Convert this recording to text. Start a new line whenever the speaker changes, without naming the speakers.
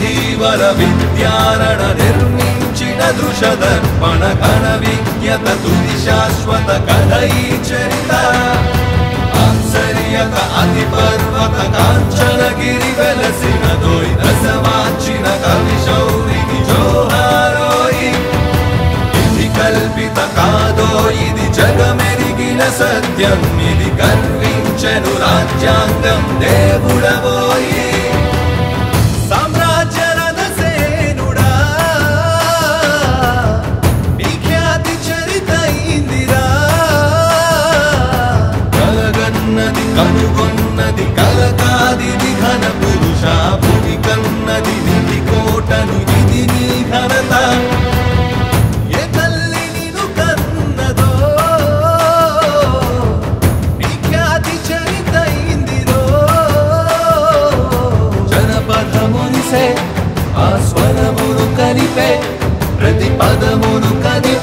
ధీవర విద్యారణ నిర్మించిన దృశదర్పణ కణ విజ్ఞత తుది శాశ్వత కథ ఈ చరిత ఆశ్చర్యత అతి పర్వత కాంచనగిరి వెలసిన దోయ్ రసవాంచిన కవి శౌరికి జోహారోయి ఇది కల్పిత కాదో ఇది జగమెరిగిన సత్యం ఇది గర్వించను రాజ్యాంగం దేవుడబోయి సామ్రాజ్య రథసేనుడా నీ ఖ్యాతి చరిత ఇందిరా కలగన్నది కనుగొన్నది కలకాదిది ఘన పురుష భువి కన్నది నిధి కోటను ఇది నీ ఘనత ఏ తల్లి నిన్ను కన్నదో నీ ఖ్యాతి చరిత ఇందిరో జనపదమునిసే ఆ స్వరమును కలిపే ప్రతి పదమును కది